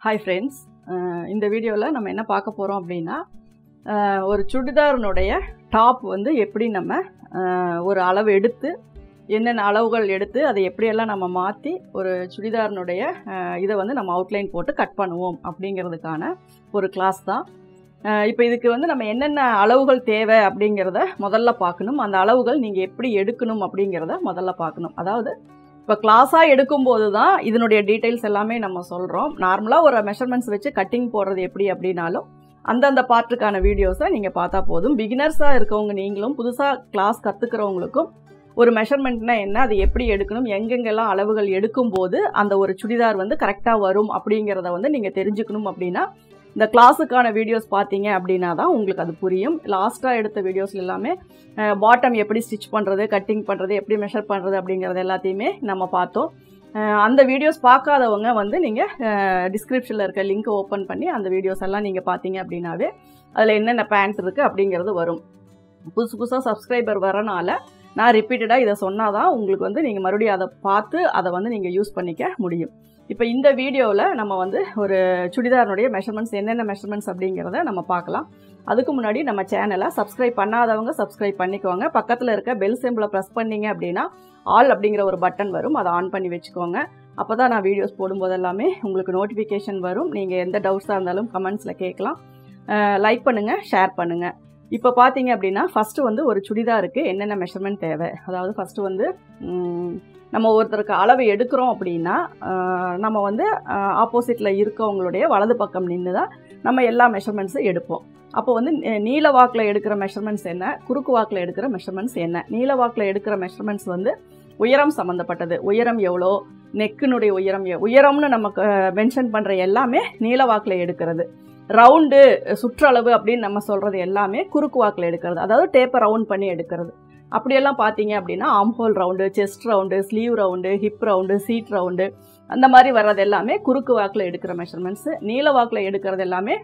hi friends இந்த வீடியோவில் நம்ம என்ன பார்க்க போகிறோம் அப்படின்னா அஹ், ஒரு சுடிதாரினுடைய டாப் வந்து எப்படி நம்ம அஹ், ஒரு அளவு எடுத்து என்னென்ன அளவுகள் எடுத்து அதை எப்படியெல்லாம் நம்ம மாற்றி ஒரு சுடிதாரினுடைய அஹ், இதை வந்து நம்ம அவுட்லைன் போட்டு கட் பண்ணுவோம் அப்படிங்கிறதுக்கான ஒரு கிளாஸ் தான் இப்போ இதுக்கு வந்து நம்ம என்னென்ன அளவுகள் தேவை அப்படிங்கிறத முதல்ல பார்க்கணும் அந்த அளவுகள் நீங்கள் எப்படி எடுக்கணும் அப்படிங்கிறத முதல்ல பார்க்கணும் அதாவது இப்போ கிளாஸாக எடுக்கும்போது தான் இதனுடைய டீட்டெயில்ஸ் எல்லாமே நம்ம சொல்கிறோம் நார்மலாக ஒரு மெஷர்மெண்ட்ஸ் வச்சு கட்டிங் போடுறது எப்படி அப்படின்னாலும் அந்தந்த பார்ட்டுக்கான வீடியோஸை நீங்கள் பார்த்தா போதும் பிகினர்ஸாக இருக்கவங்க நீங்களும் புதுசாக கிளாஸ் கற்றுக்கிறவங்களுக்கும் ஒரு மெஷர்மெண்ட்னா என்ன அது எப்படி எடுக்கணும் எங்கெங்கெல்லாம் அளவுகள் எடுக்கும்போது அந்த ஒரு சுடிதார் வந்து கரெக்டாக வரும் அப்படிங்கிறத வந்து நீங்கள் தெரிஞ்சுக்கணும் அப்படின்னா இந்த கிளாஸுக்கான வீடியோஸ் பார்த்தீங்க அப்படின்னா தான் உங்களுக்கு அது புரியும் லாஸ்ட்டாக எடுத்த வீடியோஸ் எல்லாமே பாட்டம் எப்படி ஸ்டிச் பண்ணுறது கட்டிங் பண்ணுறது எப்படி மெஷர் பண்ணுறது அப்படிங்கிறது எல்லாத்தையுமே நம்ம பார்த்தோம் அஹ் அந்த வீடியோஸ் பார்க்காதவங்க வந்து நீங்கள் டிஸ்கிரிப்ஷனில் இருக்க லிங்க்கை ஓப்பன் பண்ணி அந்த வீடியோஸ் எல்லாம் நீங்கள் பார்த்தீங்க அப்படின்னாவே அதில் என்னென்ன பேண்ட் இருக்குது அப்படிங்கிறது வரும் புதுசு புதுசாக சப்ஸ்கிரைபர் வரனால நான் ரிப்பீட்டடாக இதை சொன்னால் தான் உங்களுக்கு வந்து நீங்கள் மறுபடியும் அதை பார்த்து அதை வந்து நீங்கள் யூஸ் பண்ணிக்க முடியும் இப்போ இந்த வீடியோவில் நம்ம வந்து ஒரு சுடிதாரினுடைய மெஷர்மெண்ட்ஸ் என்னென்ன மெஷர்மெண்ட்ஸ் அப்படிங்கிறத நம்ம பார்க்கலாம் அதுக்கு முன்னாடி நம்ம சேனலை சப்ஸ்கிரைப் பண்ணாதவங்க சப்ஸ்கிரைப் பண்ணிக்கோங்க பக்கத்தில் இருக்க பெல் சிம்பிளை ப்ரெஸ் பண்ணீங்க அப்படின்னா ஆல் அப்படிங்கிற ஒரு பட்டன் வரும் அதை ஆன் பண்ணி வச்சுக்கோங்க அப்போ தான் நான் வீடியோஸ் போடும்போது எல்லாமே உங்களுக்கு நோட்டிஃபிகேஷன் வரும் நீங்கள் எந்த டவுட்ஸாக இருந்தாலும் கமெண்ட்ஸில் கேட்கலாம் லைக் பண்ணுங்கள் ஷேர் பண்ணுங்கள் இப்போ பார்த்தீங்க அப்படின்னா ஃபஸ்ட்டு வந்து ஒரு சுடிதாருக்கு என்னென்ன மெஷர்மெண்ட் தேவை அதாவது ஃபஸ்ட்டு வந்து ம், நம்ம ஒருத்தருக்கு அளவு எடுக்கிறோம் அப்படின்னா ஆஹ், நம்ம வந்து ஆப்போசிட்டில் இருக்கவங்களுடைய வலது பக்கம் நின்று தான் நம்ம எல்லா மெஷர்மெண்ட்ஸும் எடுப்போம் அப்போ வந்து நி- நீல வாக்கில் எடுக்கிற மெஷர்மெண்ட்ஸ் என்ன குறுக்கு வாக்கில் எடுக்கிற மெஷர்மெண்ட்ஸ் என்ன நீல வாக்கில் எடுக்கிற மெஷர்மெண்ட்ஸ் வந்து உயரம் சம்மந்தப்பட்டது உயரம் எவ்வளோ நெக்கினுடைய உயரம் எவ்- உயரம்னு நமக்கு மென்ஷன் பண்ணுற எல்லாமே நீல வாக்கில் எடுக்கிறது ரவுண்டு சுற்றளவு அப்படின்னு நம்ம சொல்கிறது எல்லாமே குறுக்கு வாக்கில் எடுக்கிறது அதாவது டேப்பை ரவுண்ட் பண்ணி எடுக்கிறது அப்படியெல்லாம் பார்த்தீங்க அப்படின்னா armhole round chest round sleeve round hip round seat round அந்த மாதிரி வர்றது எல்லாமே குறுக்கு வாக்கில் எடுக்கிற மெஷர்மெண்ட்ஸு நீல வாக்கில் எடுக்கிறது எல்லாமே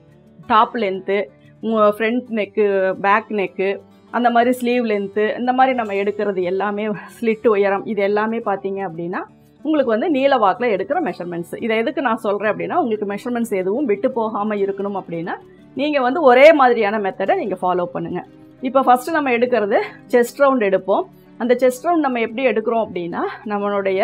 top length front neck back neck அந்த மாதிரி ஸ்லீவ் லென்த்து இந்த மாதிரி நம்ம எடுக்கிறது எல்லாமே ஸ்லிட் உயரம் இது எல்லாமே பார்த்தீங்க அப்படின்னா உங்களுக்கு வந்து நீல வாக்கில் எடுக்கிற மெஷர்மெண்ட்ஸ் இதை எதுக்கு நான் சொல்கிறேன் அப்படின்னா உங்களுக்கு மெஷர்மெண்ட்ஸ் எதுவும் விட்டு போகாமல் இருக்கணும் அப்படின்னா நீங்கள் வந்து ஒரே மாதிரியான மெத்தடை நீங்கள் ஃபாலோ பண்ணுங்கள் இப்போ ஃபஸ்ட்டு நம்ம எடுக்கிறது செஸ்ட் ரவுண்ட் எடுப்போம் அந்த செஸ்ட் ரவுண்ட் நம்ம எப்படி எடுக்கிறோம் அப்படின்னா நம்மளுடைய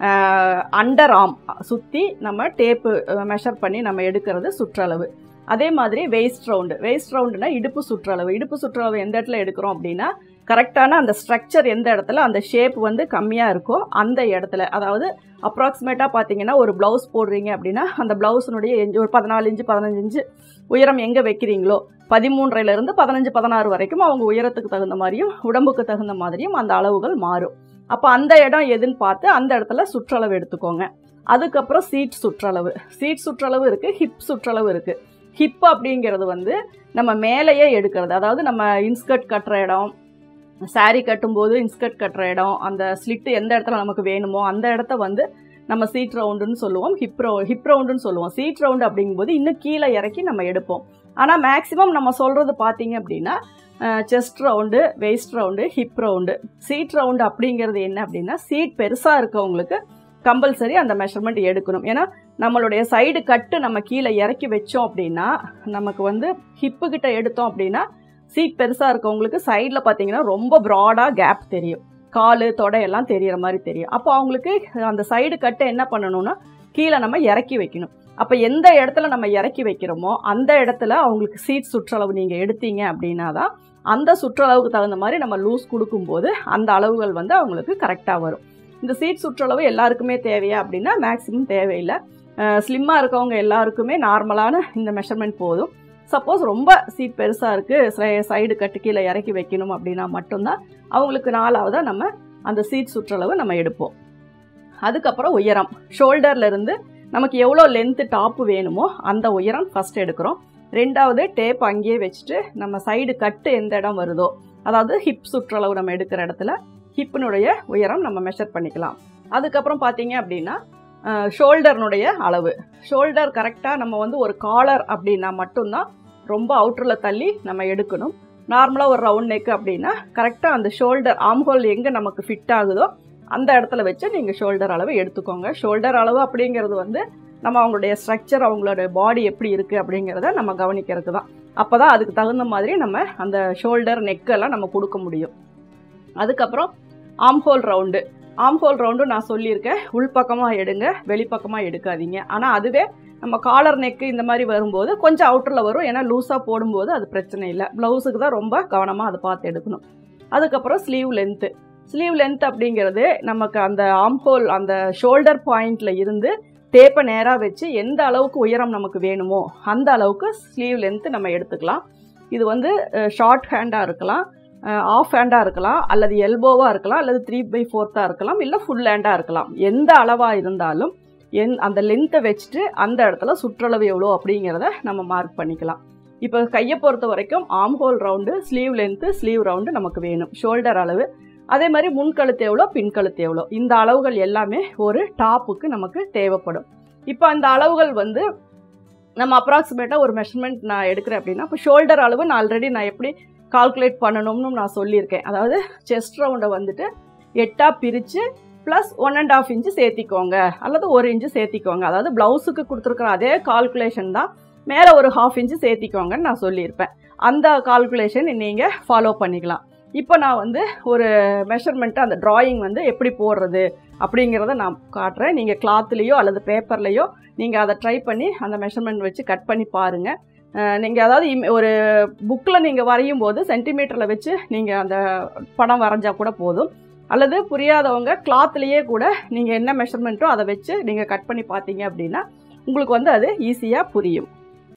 அண்டர் ஆம் சுற்றி நம்ம டேப்பு மெஷர் பண்ணி நம்ம எடுக்கிறது சுற்றளவு அதே மாதிரி வெயிஸ்ட் ரவுண்டு வெயிஸ்ட் ரவுண்டுனா இடுப்பு சுற்றளவு இடுப்பு சுற்றளவு எந்த இடத்துல எடுக்கிறோம் அப்படின்னா கரெக்டான அந்த ஸ்ட்ரக்சர் எந்த இடத்துல அந்த ஷேப் வந்து கம்மியாக இருக்கோ அந்த இடத்துல அதாவது அப்ராக்சிமேட்டாக பார்த்தீங்கன்னா ஒரு ப்ளவுஸ் போடுறீங்க அப்படின்னா அந்த ப்ளவுஸினுடைய எஞ்சி ஒரு பதினாலு இன்ச்சு பதினஞ்சு இன்ச்சு உயரம் எங்கே வைக்கிறீங்களோ பதிமூன்றையிலேருந்து பதினஞ்சு பதினாறு வரைக்கும் அவங்க உயரத்துக்கு தகுந்த மாதிரியும் உடம்புக்கு தகுந்த மாதிரியும் அந்த அளவுகள் மாறும் அப்போ அந்த இடம் எதுன்னு பார்த்து அந்த இடத்துல சுற்றளவு எடுத்துக்கோங்க அதுக்கப்புறம் சீட் சுற்றளவு சீட் சுற்றளவு இருக்குது ஹிப் சுற்றளவு இருக்குது ஹிப் அப்படிங்கிறது வந்து நம்ம மேலேயே எடுக்கிறது அதாவது நம்ம இன்ஸ்கர்ட் கட்டுற இடம் saree கட்டும்போது இன்ஸ்கர்ட் கட்டுற இடம் அந்த ஸ்லிட்டு எந்த இடத்துல நமக்கு வேணுமோ அந்த இடத்த வந்து நம்ம சீட் ரவுண்டுன்னு சொல்லுவோம் ஹிப் ரவு ஹிப் ரவுண்டுன்னு சொல்லுவோம் சீட் ரவுண்டு அப்படிங்கும்போது இன்னும் கீழே இறக்கி நம்ம எடுப்போம் ஆனால் மேக்ஸிமம் நம்ம சொல்கிறது பார்த்தீங்க அப்படின்னா chest round waist round hip round seat round அப்படிங்கிறது என்ன அப்படின்னா சீட் பெருசாக இருக்கவங்களுக்கு கம்பல்சரி அந்த மெஷர்மெண்ட் எடுக்கணும் ஏன்னா நம்மளுடைய சைடு கட்டு நம்ம கீழே இறக்கி வச்சோம் அப்படின்னா நமக்கு வந்து ஹிப்பு கிட்ட எடுத்தோம் அப்படின்னா சீட் பெருசாக இருக்கவங்களுக்கு சைடில் பார்த்தீங்கன்னா ரொம்ப ப்ராடாக கேப் தெரியும் காலு தொடை எல்லாம் தெரியற மாதிரி தெரியும் அப்போ அவங்களுக்கு அந்த சைடு கட்டை என்ன பண்ணணும்னா கீழே நம்ம இறக்கி வைக்கணும் அப்போ எந்த இடத்துல நம்ம இறக்கி வைக்கிறோமோ அந்த இடத்துல அவங்களுக்கு சீட் சுற்றளவு நீங்கள் எடுத்தீங்க அப்படின்னா தான் அந்த சுற்றளவுக்கு தகுந்த மாதிரி நம்ம லூஸ் கொடுக்கும்போது அந்த அளவுகள் வந்து அவங்களுக்கு கரெக்டாக வரும் இந்த சீட் சுற்றளவு எல்லாருக்குமே தேவையா அப்படின்னா மேக்ஸிமம் தேவையில்லை ஸ்லிம்மாக இருக்கவங்க எல்லாருக்குமே நார்மலான இந்த மெஷர்மெண்ட் போதும் சப்போஸ் ரொம்ப சீட் பெருசாக இருக்குது சைடு கட்டு கீழே இறக்கி வைக்கணும் அப்படின்னா மட்டும்தான் அவங்களுக்கு நாலாவதாக நம்ம அந்த சீட் சுற்றளவு நம்ம எடுப்போம் அதுக்கப்புறம் உயரம் ஷோல்டர்ல இருந்து நமக்கு எவ்வளோ லென்த்து டாப்பு வேணுமோ அந்த உயரம் ஃபஸ்ட் எடுக்கிறோம் ரெண்டாவது டேப் அங்கேயே வச்சுட்டு நம்ம சைடு கட்டு எந்த இடம் வருதோ அதாவது ஹிப் சுற்றளவு நம்ம எடுக்கிற இடத்துல ஹிப்பினுடைய உயரம் நம்ம மெஷர் பண்ணிக்கலாம் அதுக்கப்புறம் பார்த்தீங்க அப்படின்னா ஷோல்டர்னுடைய அளவு ஷோல்டர் கரெக்டாக நம்ம வந்து ஒரு காலர் அப்படின்னா மட்டும்தான் ரொம்ப அவுட்டரில் தள்ளி நம்ம எடுக்கணும் நார்மலாக ஒரு ரவுண்ட் நெக் அப்படின்னா கரெக்டாக அந்த ஷோல்டர் ஆம்ஹோல் எங்கே நமக்கு ஃபிட் ஆகுதோ அந்த இடத்துல வச்சு நீங்கள் ஷோல்டர் அளவு எடுத்துக்கோங்க ஷோல்டர் அளவு அப்படிங்கிறது வந்து நம்ம அவங்களுடைய ஸ்ட்ரக்சர் அவங்களோட பாடி எப்படி இருக்குது அப்படிங்கிறத நம்ம கவனிக்கிறதுக்கு தான் அப்போ தான் அதுக்கு தகுந்த மாதிரி நம்ம அந்த ஷோல்டர் நெக்கெல்லாம் நம்ம கொடுக்க முடியும் அதுக்கப்புறம் ஆம்ஹோல் ரவுண்டு ஆம்ஹோல் ரவுண்டு நான் சொல்லியிருக்கேன் உள்பக்கமாக எடுங்க வெளிப்பக்கமாக எடுக்காதீங்க ஆனால் அதுவே நம்ம காலர் நெக்கு இந்த மாதிரி வரும்போது கொஞ்சம் அவுட்டரில் வரும் ஏன்னா லூஸாக போடும்போது அது பிரச்சனை இல்லை ப்ளவுஸுக்கு தான் ரொம்ப கவனமாக அதை பார்த்து எடுக்கணும் அதுக்கப்புறம் ஸ்லீவ் லென்த்து ஸ்லீவ் லென்த் அப்படிங்கிறது நமக்கு அந்த ஆம்ஹோல் அந்த ஷோல்டர் பாயிண்டில் இருந்து டேப்பை நேராக வச்சு எந்த அளவுக்கு உயரம் நமக்கு வேணுமோ அந்த அளவுக்கு ஸ்லீவ் லென்த்து நம்ம எடுத்துக்கலாம் இது வந்து ஷார்ட் ஹேண்டாக இருக்கலாம் ஆஃப் ஹேண்டாக இருக்கலாம் அல்லது எல்போவாக இருக்கலாம் அல்லது த்ரீ பை ஃபோர்த்தாக இருக்கலாம் இல்லை ஃபுல் ஹேண்டாக இருக்கலாம் எந்த அளவாக இருந்தாலும் எந் அந்த லென்த்தை வச்சுட்டு அந்த இடத்துல சுற்றளவு எவ்வளோ அப்படிங்கிறத நம்ம மார்க் பண்ணிக்கலாம் இப்போ கையை பொறுத்த வரைக்கும் armhole round sleeve length sleeve round நமக்கு வேணும் ஷோல்டர் அளவு அதே மாதிரி முன்கழுத்து எவ்வளோ பின்கழுத்து எவ்வளோ இந்த அளவுகள் எல்லாமே ஒரு டாப்புக்கு நமக்கு தேவைப்படும் இப்போ அந்த அளவுகள் வந்து நம்ம அப்ராக்சிமேட்டாக ஒரு மெஷர்மெண்ட் நான் எடுக்கிறேன் அப்படின்னா இப்போ ஷோல்டர் அளவு நான் ஆல்ரெடி நான் எப்படி கால்குலேட் பண்ணணும்னு நான் சொல்லியிருக்கேன் அதாவது செஸ்ட் ரவுண்டை வந்துட்டு எட்டாக பிரித்து plus one and half inch சேர்த்திக்கோங்க அல்லது ஒரு இன்ச்சு சேர்த்திக்கோங்க அதாவது ப்ளவுஸுக்கு கொடுத்துருக்குற அதே கால்குலேஷன் தான் மேலே ஒரு ஹாஃப் இன்ச்சு சேர்த்திக்கோங்கன்னு நான் சொல்லியிருப்பேன் அந்த கால்குலேஷன் நீங்கள் ஃபாலோ பண்ணிக்கலாம் இப்போ நான் வந்து ஒரு மெஷர்மெண்ட்டு அந்த ட்ராயிங் வந்து எப்படி போடுறது அப்படிங்கிறத நான் காட்டுறேன் நீங்கள் கிளாத்துலேயோ அல்லது பேப்பர்லேயோ நீங்கள் அதை ட்ரை பண்ணி அந்த மெஷர்மெண்ட் வச்சு கட் பண்ணி பாருங்கள் நீங்கள் அதாவது இம்- ஒரு புக்கில் நீங்கள் வரையும் போது சென்டிமீட்டரில் வச்சு நீங்கள் அந்த படம் வரைஞ்சா கூட போதும் அல்லது புரியாதவங்க கிளாத்லேயே கூட நீங்கள் என்ன மெஷர்மெண்ட்டோ அதை வச்சு நீங்கள் கட் பண்ணி பார்த்தீங்க அப்படின்னா உங்களுக்கு வந்து அது ஈஸியாக புரியும்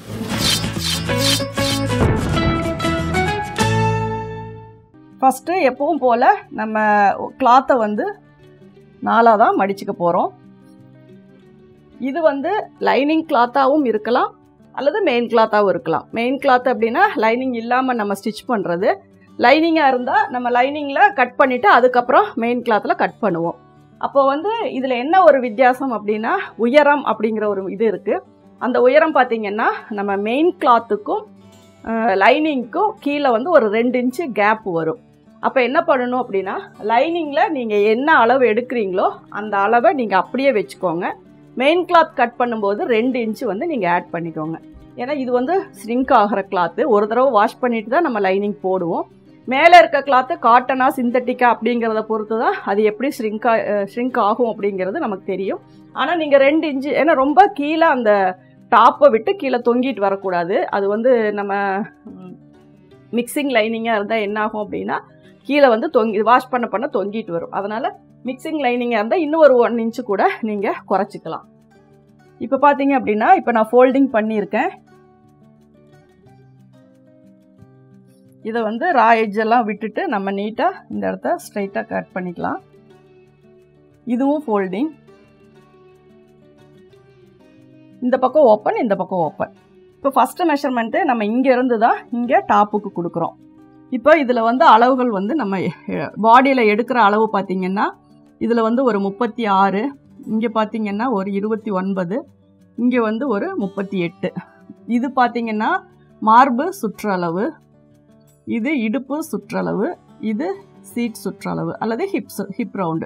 ஃபஸ்ட்டு எப்பவும் போல் நம்ம கிளாத்தை வந்து நாலாக தான் மடிச்சுக்க போகிறோம் இது வந்து லைனிங் கிளாத்தாகவும் இருக்கலாம் அல்லது மெயின் கிளாத்தாகவும் இருக்கலாம் மெயின் கிளாத் அப்படின்னா லைனிங் இல்லாமல் நம்ம ஸ்டிச் பண்ணுறது லைனிங்காக இருந்தால் நம்ம லைனிங்கில் கட் பண்ணிவிட்டு அதுக்கப்புறம் மெயின் கிளாத்தில் கட் பண்ணுவோம் அப்போ வந்து இதில் என்ன ஒரு வித்தியாசம் அப்படின்னா உயரம் அப்படிங்கிற ஒரு இது இருக்குது அந்த உயரம் பார்த்திங்கன்னா நம்ம மெயின் கிளாத்துக்கும் லைனிங்க்கும் கீழே வந்து ஒரு ரெண்டு இன்ச்சு கேப் வரும் அப்போ என்ன பண்ணணும் அப்படின்னா லைனிங்கில் நீங்கள் என்ன அளவு எடுக்கிறீங்களோ அந்த அளவை நீங்கள் அப்படியே வச்சுக்கோங்க மெயின் கிளாத் கட் பண்ணும்போது ரெண்டு இன்ச்சு வந்து நீங்கள் ஆட் பண்ணிக்கோங்க ஏன்னா இது வந்து ஸ்ரிங்க் ஆகிற கிளாத்து ஒரு தடவை வாஷ் பண்ணிட்டு தான் நம்ம லைனிங் போடுவோம் மேலே இருக்க கிளாத்து காட்டனா சிந்தட்டிக்கா அப்படிங்கிறத பொறுத்து தான் அது எப்படி ஷ்ரிங்கா ஷ்ரிங்க் ஆகும் அப்படிங்கிறது நமக்கு தெரியும் ஆனால் நீங்கள் ரெண்டு இன்ச்சு ஏன்னா ரொம்ப கீழே அந்த டாப்பை விட்டு கீழே தொங்கிட்டு வரக்கூடாது அது வந்து நம்ம மிக்சிங் லைனிங்காக இருந்தால் என்ன ஆகும் அப்படின்னா கீழே வந்து தொங்கி வாஷ் பண்ண பண்ண தொங்கிட்டு வரும் அதனால் மிக்சிங் லைனிங்காக இருந்தால் இன்னும் ஒரு ஒன் இன்ச்சு கூட நீங்கள் குறைச்சிக்கலாம் இப்போ பார்த்தீங்க அப்படின்னா இப்போ நான் ஃபோல்டிங் பண்ணியிருக்கேன் இதை வந்து ரா edge எல்லாம் விட்டுட்டு நம்ம நீட்டாக இந்த இடத்த ஸ்ட்ரைட்டாக கட் பண்ணிக்கலாம் இதுவும் ஃபோல்டிங் இந்த பக்கம் ஓப்பன் இந்த பக்கம் ஓப்பன் இப்போ ஃபஸ்ட்டு மெஷர்மெண்ட்டு நம்ம இங்கேருந்து தான் இங்கே டாப்புக்கு கொடுக்குறோம் இப்போ இதில் வந்து அளவுகள் வந்து நம்ம பாடியில் எடுக்கிற அளவு பார்த்திங்கன்னா இதில் வந்து ஒரு முப்பத்தி ஆறு இங்கே பார்த்திங்கன்னா ஒரு இருபத்தி ஒன்பது இங்கே வந்து ஒரு முப்பத்தி எட்டு இது பார்த்திங்கன்னா மார்பு சுற்றளவு இது இடுப்பு சுற்றளவு இது சீட் சுற்றளவு அல்லது ஹிப்ஸ் ஹிப் ரவுண்டு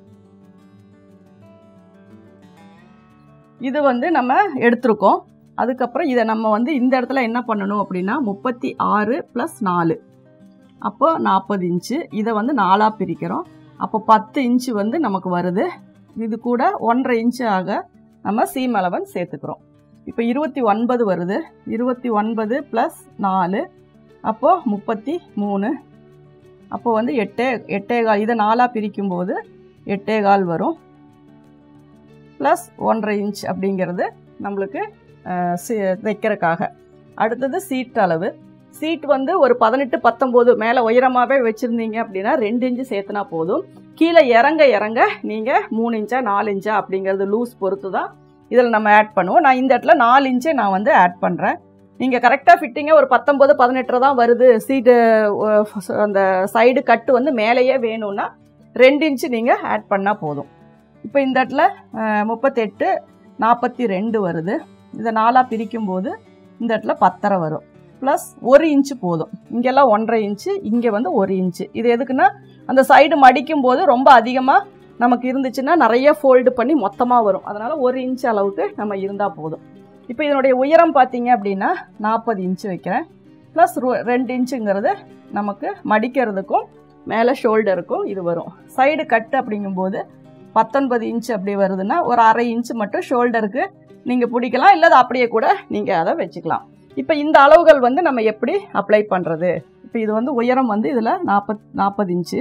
இது வந்து நம்ம எடுத்திருக்கோம் அதுக்கப்புறம் இதை நம்ம வந்து இந்த இடத்துல என்ன பண்ணணும் அப்படின்னா முப்பத்தி ஆறு ப்ளஸ் நாலு அப்போ நாற்பது இன்ச்சு இதை வந்து நாலாக பிரிக்கிறோம் அப்போ பத்து இன்ச்சு வந்து நமக்கு வருது இது கூட ஒன்றரை இன்ச்சு ஆக நம்ம சீம் அளவன் சேர்த்துக்கிறோம் இப்போ இருபத்தி ஒன்பது வருது இருபத்தி ஒன்பது ப்ளஸ் நாலு அப்போது முப்பத்தி மூணு அப்போ வந்து எட்டே எட்டே கால் இதை நாலாக பிரிக்கும்போது எட்டே கால் வரும் ப்ளஸ் ஒன்றரை இன்ச் அப்படிங்கிறது நம்மளுக்கு அஹ், சி- தைக்கிறதுக்காக அடுத்தது சீட் அளவு சீட் வந்து ஒரு பதினெட்டு பத்தொம்போது மேலே உயரமாகவே வச்சுருந்தீங்க அப்படின்னா ரெண்டு இன்ச்சு சேர்த்துனா போதும் கீழே இறங்க இறங்க நீங்கள் மூணு இன்ச்சா நாலு இன்ச்சா அப்படிங்கிறது லூஸ் பொறுத்து தான் இதில் நம்ம ஆட் பண்ணுவோம் நான் இந்த இடத்துல நாலு இன்ச்சே நான் வந்து ஆட் பண்ணுறேன் நீங்கள் கரெக்டாக ஃபிட்டிங்காக ஒரு பத்தொம்போது பதினெட்டு தான் வருது சீட்டு அந்த சைடு கட்டு வந்து மேலேயே வேணும்னா ரெண்டு இன்ச்சு நீங்கள் ஆட் பண்ணால் போதும் இப்போ இந்த இடத்துல அஹ், முப்பத்தெட்டு நாற்பத்தி ரெண்டு வருது இதை நாலாக பிரிக்கும்போது இந்த இடத்துல பத்தரை வரும் ப்ளஸ் ஒரு இன்ச்சு போதும் இங்கெல்லாம் ஒன்றரை இன்ச்சு இங்கே வந்து ஒரு இன்ச்சு இது எதுக்குன்னா அந்த சைடு மடிக்கும் போது ரொம்ப அதிகமாக நமக்கு இருந்துச்சுன்னா நிறைய ஃபோல்டு பண்ணி மொத்தமாக வரும் அதனால் ஒரு இன்ச் அளவுக்கு நம்ம இருந்தால் போதும் இப்போ இதனுடைய உயரம் பார்த்தீங்க அப்படின்னா நாற்பது இன்ச்சு வைக்கிறேன் ப்ளஸ் ரெண்டு இன்ச்சுங்கிறது நமக்கு மடிக்கிறதுக்கும் மேலே ஷோல்டருக்கும் இது வரும் சைடு கட்டு அப்படிங்கும்போது பத்தொன்பது இன்ச் அப்படி வருதுன்னா ஒரு அரை இன்ச்சு மட்டும் ஷோல்டருக்கு நீங்கள் பிடிக்கலாம் இல்லை அது அப்படியே கூட நீங்கள் அதை வச்சுக்கலாம் இப்போ இந்த அளவுகள் வந்து நம்ம எப்படி அப்ளை பண்ணுறது இப்போ இது வந்து உயரம் வந்து இதில் நாற்பத் நாற்பது இன்ச்சு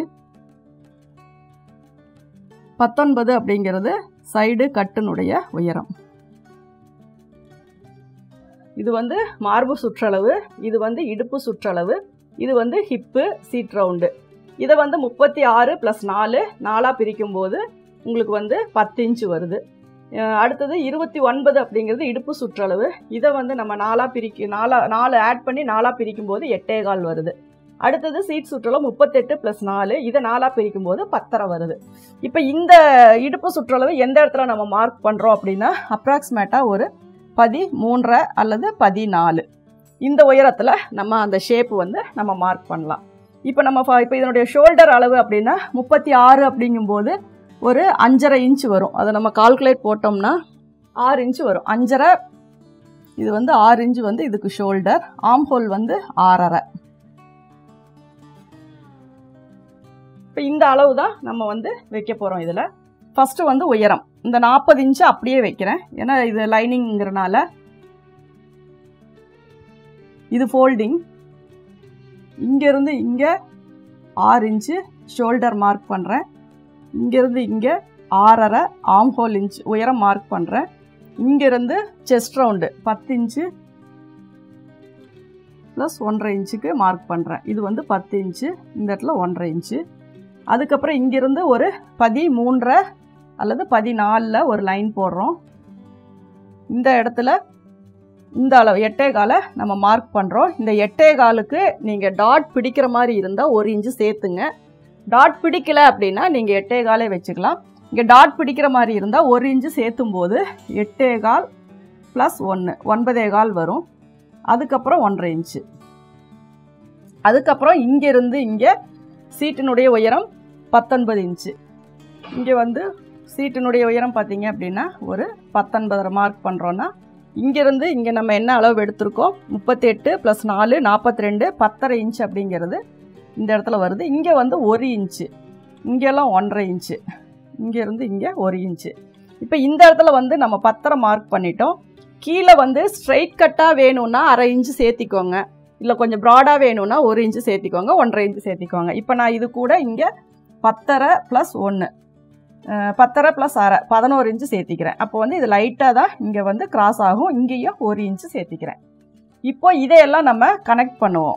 பத்தொன்பது அப்படிங்கிறது சைடு கட்டினுடைய உயரம் இது வந்து மார்பு சுற்றளவு இது வந்து இடுப்பு சுற்றளவு இது வந்து ஹிப்பு சீட் ரவுண்டு இதை வந்து முப்பத்தி ஆறு ப்ளஸ் நாலு நாலாக பிரிக்கும் போது உங்களுக்கு வந்து பத்து இன்ச்சு வருது அஹ் அடுத்தது இருபத்தி ஒன்பது அப்படிங்கிறது இடுப்பு சுற்றளவு இதை வந்து நம்ம நாலாக பிரிக்க நாலா நாலு ஆட் பண்ணி நாலாக பிரிக்கும் போது எட்டே கால் வருது அடுத்தது சீட் சுற்றளவு முப்பத்தெட்டு ப்ளஸ் நாலு இதை நாலாக பிரிக்கும் போது பத்தரை வருது இப்போ இந்த இடுப்பு சுற்றளவு எந்த இடத்துல நம்ம மார்க் பண்ணுறோம் அப்படின்னா அப்ராக்சிமேட்டாக ஒரு பதி மூன்றரை அல்லது பதினாலு இந்த உயரத்தில் நம்ம அந்த ஷேப் வந்து நம்ம மார்க் பண்ணலாம் இப்போ நம்ம இப்போ இதனுடைய ஷோல்டர் அளவு அப்படின்னா முப்பத்தி ஆறு அப்படிங்கும்போது ஒரு அஞ்சரை இன்ச் வரும் அதை நம்ம கால்குலேட் போட்டோம்னா ஆறு இன்ச் வரும் அஞ்சரை இது வந்து ஆறு இன்ச் வந்து இதுக்கு ஷோல்டர் ஆம் ஹோல் வந்து ஆறரை இப்போ இந்த அளவு தான் நம்ம வந்து வைக்க போகிறோம் இதில் ஃபஸ்ட்டு வந்து உயரம் இந்த நாற்பது இன்ச்சு அப்படியே வைக்கிறேன் ஏன்னா இது லைனிங்கிறனால இது ஃபோல்டிங் இங்கேருந்து இங்கே ஆறு இன்ச்சு ஷோல்டர் மார்க் பண்ணுறேன் இங்கேருந்து இங்கே ஆறரை ஆம் ஹோல் இன்ச் உயரம் மார்க் பண்ணுறேன் இங்கேருந்து செஸ்ட் ரவுண்டு பத்து இன்ச்சு ப்ளஸ் ஒன்றரை இன்ச்சுக்கு மார்க் பண்ணுறேன் இது வந்து பத்து இன்ச்சு இந்த இடத்துல ஒன்றரை இன்ச்சு அதுக்கப்புறம் இங்கேருந்து ஒரு பதிமூன்றரை அல்லது பதினாலில் ஒரு லைன் போடுறோம் இந்த இடத்துல இந்த அளவு எட்டே காலை நம்ம மார்க் பண்ணுறோம் இந்த எட்டே காலுக்கு நீங்கள் டாட் பிடிக்கிற மாதிரி இருந்தால் ஒரு இன்ச்சு சேர்த்துங்க டாட் பிடிக்கல அப்படின்னா நீங்கள் எட்டே காலே வச்சுக்கலாம் இங்கே டாட் பிடிக்கிற மாதிரி இருந்தால் ஒரு இன்ச்சு சேர்த்தும் போது எட்டே கால் ப்ளஸ் ஒன்று ஒன்பதே கால் வரும் அதுக்கப்புறம் ஒன்றரை இன்ச்சு அதுக்கப்புறம் இங்கேருந்து இங்கே சீட்டினுடைய உயரம் பத்தொன்பது இன்ச்சு இங்கே வந்து சீட்டினுடைய உயரம் பார்த்தீங்க அப்படின்னா ஒரு பத்தொன்பதரை மார்க் பண்ணுறோன்னா இங்கேருந்து இங்கே நம்ம என்ன அளவு எடுத்திருக்கோம் முப்பத்தெட்டு ப்ளஸ் நாலு நாற்பத்தி ரெண்டு பத்தரை இன்ச் அப்படிங்கிறது இந்த இடத்துல வருது இங்கே வந்து ஒரு இன்ச்சு இங்கெல்லாம் ஒன்றரை இன்ச்சு இங்கேருந்து இங்கே ஒரு இன்ச்சு இப்போ இந்த இடத்துல வந்து நம்ம பத்தரை மார்க் பண்ணிட்டோம் கீழே வந்து ஸ்ட்ரைட் கட்டாக வேணும்னா அரை இன்ச்சு சேர்த்திக்கோங்க இல்லை கொஞ்சம் ப்ராடாக வேணும்னா ஒரு இன்ச்சு சேர்த்திக்கோங்க ஒன்றரை இன்ச்சு சேர்த்திக்கோங்க இப்போ நான் இது கூட இங்கே பத்தரை ப்ளஸ் ஒன்று பத்தரை ப்ளஸ் அரை பதினோரு இன்ச்சு சேர்த்திக்கிறேன் அப்போ வந்து இது லைட்டாக தான் இங்கே வந்து கிராஸ் ஆகும் இங்கேயும் ஒரு இன்ச்சு சேர்த்திக்கிறேன் இப்போ இதையெல்லாம் நம்ம கனெக்ட் பண்ணுவோம்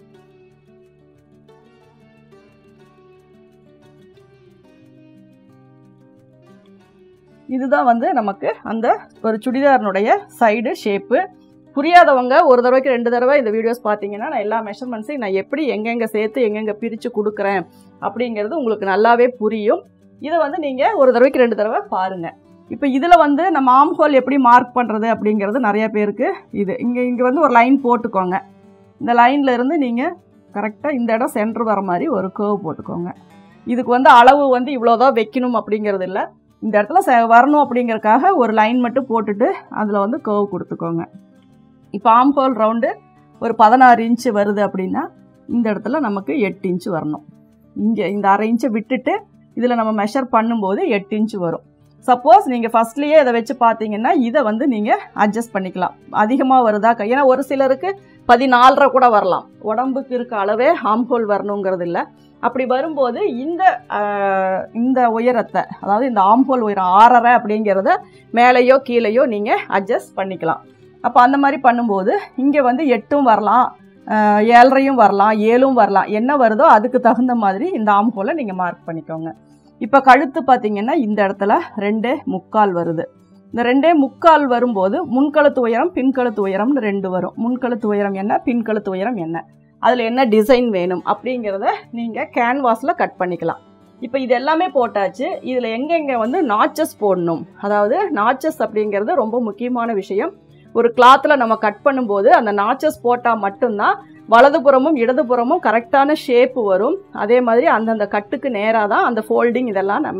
இதுதான் வந்து நமக்கு அந்த ஒரு சுடிதாரினுடைய சைடு ஷேப்பு புரியாதவங்க ஒரு தடவைக்கு ரெண்டு தடவை இந்த வீடியோஸ் பார்த்தீங்கன்னா நான் எல்லா மெஷர்மெண்ட்ஸையும் நான் எப்படி எங்கெங்கே சேர்த்து எங்கெங்கே பிரித்து கொடுக்குறேன் அப்படிங்கிறது உங்களுக்கு நல்லாவே புரியும் இதை வந்து நீங்கள் ஒரு தடவைக்கு ரெண்டு தடவை பாருங்கள் இப்போ இதில் வந்து நம்ம ஆம் ஹோல் எப்படி மார்க் பண்ணுறது அப்படிங்கிறது நிறைய பேருக்கு இது இங்கே இங்கே வந்து ஒரு லைன் போட்டுக்கோங்க இந்த லைனில் இருந்து நீங்கள் கரெக்டாக இந்த இடம் சென்டர் வர மாதிரி ஒரு கேர்வ் போட்டுக்கோங்க இதுக்கு வந்து அளவு வந்து இவ்வளோதான் வைக்கணும் அப்படிங்கிறது இல்லை இந்த இடத்துல ச வரணும் அப்படிங்கறக்காக ஒரு லைன் மட்டும் போட்டுட்டு அதில் வந்து கேர்வ் கொடுத்துக்கோங்க இப்போ ஆம் ஹோல் ரவுண்டு ஒரு பதினாறு இன்ச்சு வருது அப்படின்னா இந்த இடத்துல நமக்கு எட்டு இன்ச்சு வரணும் இங்கே இந்த அரை இன்ச்சை விட்டுட்டு இதில் நம்ம மெஷர் பண்ணும்போது எட்டு இன்ச்சு வரும் சப்போஸ் நீங்கள் ஃபஸ்ட்லேயே இதை வச்சு பார்த்தீங்கன்னா இதை வந்து நீங்கள் அட்ஜஸ்ட் பண்ணிக்கலாம் அதிகமாக வருதா க- ஏன்னா ஒரு சிலருக்கு பதினாலரை கூட வரலாம் உடம்புக்கு இருக்க அளவே ஹார்ம்ஹோல் வரணுங்கிறது இல்லை அப்படி வரும்போது இந்த ஆஹ், இந்த உயரத்தை அதாவது இந்த ஆம்ஹோல் உயரம் ஆறரை அப்படிங்கிறத மேலேயோ கீழேயோ நீங்கள் அட்ஜஸ்ட் பண்ணிக்கலாம் அப்போ அந்த மாதிரி பண்ணும்போது இங்கே வந்து எட்டும் வரலாம் ஆஹ், ஏழரையும் வரலாம் ஏழும் வரலாம் என்ன வருதோ அதுக்கு தகுந்த மாதிரி இந்த ஆம்ஹோலை நீங்கள் மார்க் பண்ணிக்கோங்க இப்போ கழுத்து பார்த்தீங்கன்னா இந்த இடத்துல ரெண்டே முக்கால் வருது இந்த ரெண்டே முக்கால் வரும்போது முன்கழுத்து உயரம் பின்கழுத்து உயரம்னு ரெண்டு வரும் முன்கழுத்து உயரம் என்ன பின்கழுத்து உயரம் என்ன அதில் என்ன டிசைன் வேணும் அப்படிங்கிறத நீங்கள் கேன்வாஸில் கட் பண்ணிக்கலாம் இப்போ இது எல்லாமே போட்டாச்சு இதில் எங்கெங்கே வந்து நாச்சஸ் போடணும் அதாவது நாச்சஸ் அப்படிங்கிறது ரொம்ப முக்கியமான விஷயம் ஒரு கிளாத்தில் நம்ம கட் பண்ணும்போது அந்த நாச்சஸ் போட்டால் மட்டும்தான் வலதுபுறமும் இடதுபுறமும் கரெக்டான ஷேப்பு வரும் அதே மாதிரி அந்தந்த கட்டுக்கு நேராக தான் அந்த ஃபோல்டிங் இதெல்லாம் நம்ம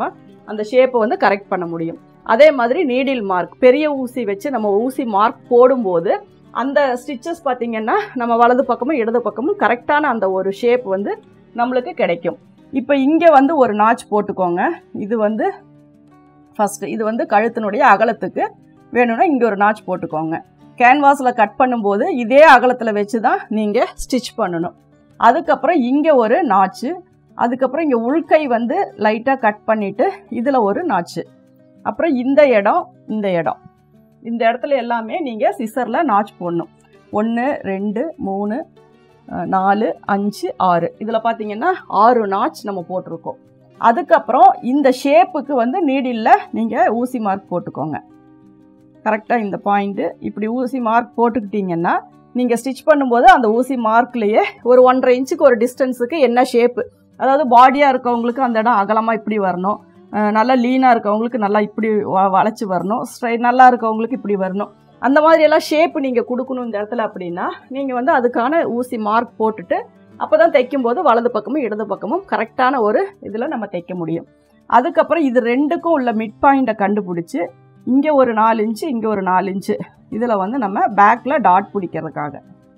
அந்த ஷேப்பை வந்து கரெக்ட் பண்ண முடியும் அதே மாதிரி நீடில் மார்க் பெரிய ஊசி வச்சு நம்ம ஊசி மார்க் போடும்போது அந்த ஸ்டிச்சஸ் பார்த்திங்கன்னா நம்ம வலது பக்கமும் இடது பக்கமும் கரெக்டான அந்த ஒரு ஷேப் வந்து நம்மளுக்கு கிடைக்கும் இப்போ இங்கே வந்து ஒரு நாச் போட்டுக்கோங்க இது வந்து ஃபஸ்ட்டு இது வந்து கழுத்தினுடைய அகலத்துக்கு வேணும்னா இங்கே ஒரு நாச் போட்டுக்கோங்க கேன்வாஸில் கட் பண்ணும்போது இதே அகலத்தில் வச்சு தான் நீங்கள் ஸ்டிச் பண்ணணும் அதுக்கப்புறம் இங்கே ஒரு நாச்சு அதுக்கப்புறம் இங்கே உள்கை வந்து லைட்டாக கட் பண்ணிவிட்டு இதில் ஒரு நாச்சு அப்புறம் இந்த இடம் இந்த இடம் இந்த இடத்துல எல்லாமே நீங்கள் சிசரில் நாச் போடணும் ஒன்று ரெண்டு மூணு நாலு அஞ்சு ஆறு இதில் பார்த்தீங்கன்னா ஆறு நாச் நம்ம போட்டிருக்கோம் அதுக்கப்புறம் இந்த ஷேப்புக்கு வந்து நீடில் நீங்கள் ஊசி மார்க் போட்டுக்கோங்க கரெக்டாக இந்த பாயிண்ட்டு இப்படி ஊசி மார்க் போட்டுக்கிட்டிங்கன்னா நீங்கள் ஸ்டிச் பண்ணும்போது அந்த ஊசி மார்க்லேயே ஒரு ஒன்றரை இன்ச்சுக்கு ஒரு டிஸ்டன்ஸுக்கு என்ன ஷேப்பு அதாவது பாடியாக இருக்கவங்களுக்கு அந்த இடம் அகலமாக இப்படி வரணும் நல்லா லீனாக இருக்கவங்களுக்கு நல்லா இப்படி வளைச்சி வரணும் ஸ்ட்ரை நல்லா இருக்கவங்களுக்கு இப்படி வரணும் அந்த மாதிரி எல்லாம் ஷேப்பு நீங்கள் கொடுக்கணும் இந்த இடத்துல அப்படின்னா நீங்கள் வந்து அதுக்கான ஊசி மார்க் போட்டுட்டு அப்போ தான் தைக்கும்போது வலது பக்கமும் இடது பக்கமும் கரெக்டான ஒரு இதில் நம்ம தைக்க முடியும் அதுக்கப்புறம் இது ரெண்டுக்கும் உள்ள மிட் பாயிண்ட்டை கண்டுபிடிச்சி இங்கே ஒரு நாலு இன்ச்சு இங்கே ஒரு நாலு இன்ச்சு இதில் வந்து நம்ம பேக்கில் டாட் பிடிக்கிறதுக்காக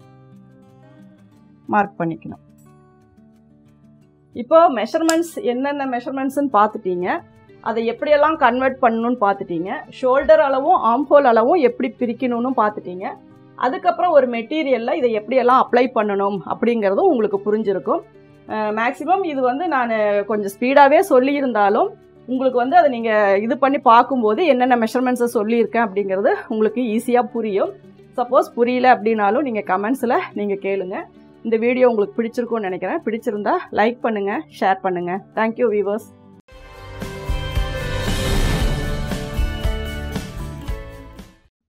மார்க் பண்ணிக்கணும் இப்போ மெஷர்மெண்ட்ஸ் என்னென்ன மெஷர்மெண்ட்ஸ்னு பார்த்துட்டீங்க அதை எப்படியெல்லாம் கன்வெர்ட் பண்ணணும்னு பார்த்துட்டீங்க ஷோல்டர் அளவும் ஆம்ஃபோல் அளவும் எப்படி பிரிக்கணும்னு பார்த்துட்டீங்க அதுக்கப்புறம் ஒரு மெட்டீரியலில் இதை எப்படியெல்லாம் அப்ளை பண்ணணும் அப்படிங்கிறதும் உங்களுக்கு புரிஞ்சிருக்கும் மேக்ஸிமம் இது வந்து நான் கொஞ்சம் ஸ்பீடாகவே சொல்லியிருந்தாலும் உங்களுக்கு வந்து அதை நீங்கள் இது பண்ணி பார்க்கும்போது என்னென்ன மெஷர்மெண்ட்ஸை சொல்லியிருக்கேன் அப்படிங்கிறது உங்களுக்கு ஈஸியாக புரியும் சப்போஸ் புரியல அப்படின்னாலும் நீங்கள் கமெண்ட்ஸில் நீங்கள் கேளுங்க இந்த வீடியோ உங்களுக்கு பிடிச்சிருக்கும்னு நினைக்கிறேன் பிடிச்சிருந்தா லைக் பண்ணுங்கள் ஷேர் பண்ணுங்கள் தேங்க்யூ வீவர்ஸ்